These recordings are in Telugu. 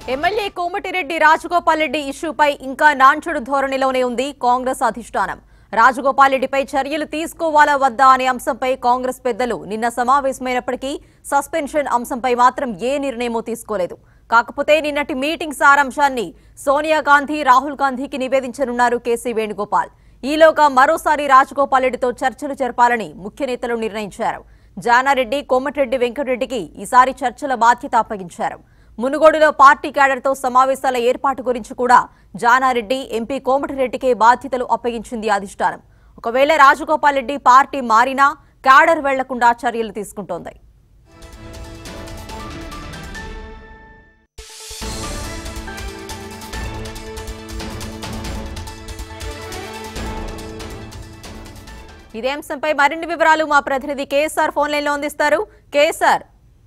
ఎమ్మెల్యే కోమటిరెడ్డి రాజగోపాల్ రెడ్డి ఇష్యూపై ఇంకా నాంచుడు ధోరణిలోనే ఉంది కాంగ్రెస్ అధిష్టానం రాజగోపాల్ రెడ్డిపై చర్యలు తీసుకోవాలా వద్దా అనే అంశంపై కాంగ్రెస్ పెద్దలు నిన్న సమావేశమైనప్పటికీ సస్పెన్షన్ అంశంపై మాత్రం ఏ నిర్ణయమూ తీసుకోలేదు కాకపోతే నిన్నటి మీటింగ్ సారాంశాన్ని సోనియా గాంధీ రాహుల్ గాంధీకి నివేదించనున్నారు కేసీ వేణుగోపాల్ ఈలోగా మరోసారి రాజగోపాల్ రెడ్డితో చర్చలు జరపాలని ముఖ్య నేతలు నిర్ణయించారు జానారెడ్డి కోమటిరెడ్డి వెంకటరెడ్డికి ఈసారి చర్చల బాధ్యత అప్పగించారు మునుగోడులో పార్టీ క్యాడర్తో సమావేశాల ఏర్పాటు గురించి కూడా జానారెడ్డి ఎంపీ కోమటిరెడ్డికే బాధ్యతలు అప్పగించింది అధిష్టానం ఒకవేళ రాజగోపాల్ రెడ్డి పార్టీ మారినా క్యాడర్ వెళ్లకుండా చర్యలు తీసుకుంటోంది ఇదే అంశంపై మరిన్ని వివరాలు మా ప్రతినిధి కేఎస్ఆర్ ఫోన్ లైన్ లో అందిస్తారు కేఎస్ఆర్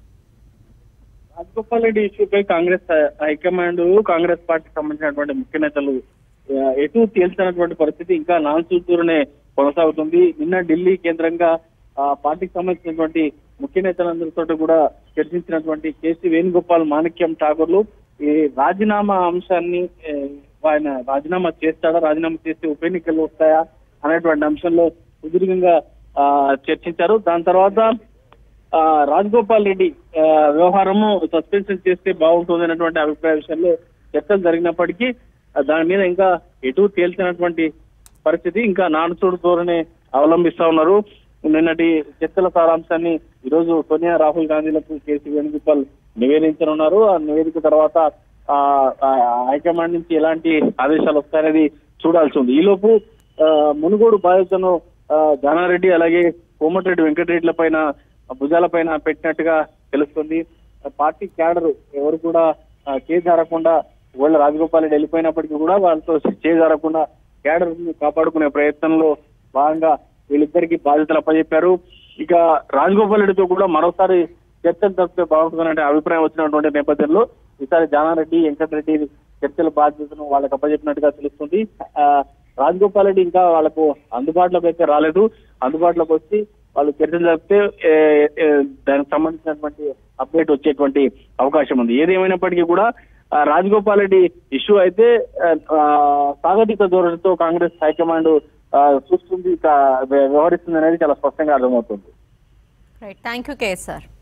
రాజగోపాల్ రెడ్డి ఇష్యూపై కాంగ్రెస్ హైకమాండ్ కాంగ్రెస్ పార్టీకి సంబంధించినటువంటి ముఖ్య నేతలు ఆ, ఎటు తేల్చినటువంటి పరిస్థితి ఇంకా నాన్ సూచూరునే కొనసాగుతుంది నిన్న ఢిల్లీ కేంద్రంగా ఆ పార్టీకి సంబంధించినటువంటి ముఖ్య నేతలందరితో కూడా చర్చించినటువంటి కేసీ వేణుగోపాల్ మాణిక్యం ఠాగూర్లు ఈ రాజీనామా అంశాన్ని ఏ, ఆయన రాజీనామా చేస్తాడా రాజీనామా చేస్తే ఉప ఎన్నికలు వస్తాయా అనేటువంటి అంశంలో సుదీర్ఘంగా ఆ, చర్చించారు దాని తర్వాత ఆ, రాజగోపాల్ రెడ్డి ఆ, వ్యవహారము సస్పెన్షన్ చేస్తే బాగుంటుంది అనేటువంటి అభిప్రాయ విషయంలో చర్చలు జరిగినప్పటికీ ఆ, దాని మీద ఇంకా ఎటు తేల్చినటువంటి పరిస్థితి ఇంకా నానుచూడు ధోరణి అవలంబిస్తా ఉన్నారు నిన్నటి చర్చల సారాంశాన్ని ఈరోజు సోనియా రాహుల్ గాంధీలకు కేసీ వేణుగోపాల్ నివేదించనున్నారు ఆ నివేదిక తర్వాత ఆ ఆ, హైకమాండ్ నుంచి ఎలాంటి ఆదేశాలు వస్తాయనేది చూడాల్సి ఉంది ఈలోపు ఆ, మునుగోడు బాధ్యతను ఆ, జానారెడ్డి అలాగే కోమటిరెడ్డి వెంకటరెడ్డిల పైన భుజాల పైన పెట్టినట్టుగా తెలుస్తుంది ఆ, పార్టీ క్యాడర్ ఎవరు కూడా ఆ, చేజారకుండా వాళ్ళ రాజగోపాల్ రెడ్డి వెళ్ళిపోయినప్పటికీ కూడా వాళ్ళతో చేజారకుండా క్యాడర్ ని కాపాడుకునే ప్రయత్నంలో భాగంగా వీళ్ళిద్దరికి బాధ్యతలు అప్పచెప్పారు ఇక రాజగోపాల్ రెడ్డితో కూడా మరోసారి చర్చలు జరిపితే బాగుంటుందనే అభిప్రాయం వచ్చినటువంటి నేపథ్యంలో ఈసారి జానారెడ్డి వెంకటరెడ్డి చర్చల బాధ్యతను వాళ్ళకి అప్పచెప్పినట్టుగా తెలుస్తుంది ఆ, రాజగోపాల్ రెడ్డి ఇంకా వాళ్ళకు అందుబాటులోకి అయితే రాలేదు అందుబాటులోకి వచ్చి వాళ్ళు చర్చలు జరిపితే ఏ, ఏ, దానికి సంబంధించినటువంటి అప్డేట్ వచ్చేటువంటి అవకాశం ఉంది ఏదేమైనప్పటికీ కూడా ఆ, రాజగోపాల్ రెడ్డి ఇష్యూ అయితే ఆ, సాగతిక ధోరణితో కాంగ్రెస్ హైకమాండ్ ఆ, చూస్తుంది కా- వ్యవహరిస్తుంది అనేది చాలా స్పష్టంగా అర్థమవుతుంది రైట్ థ్యాంక్ యూ కేఎస్ఆర్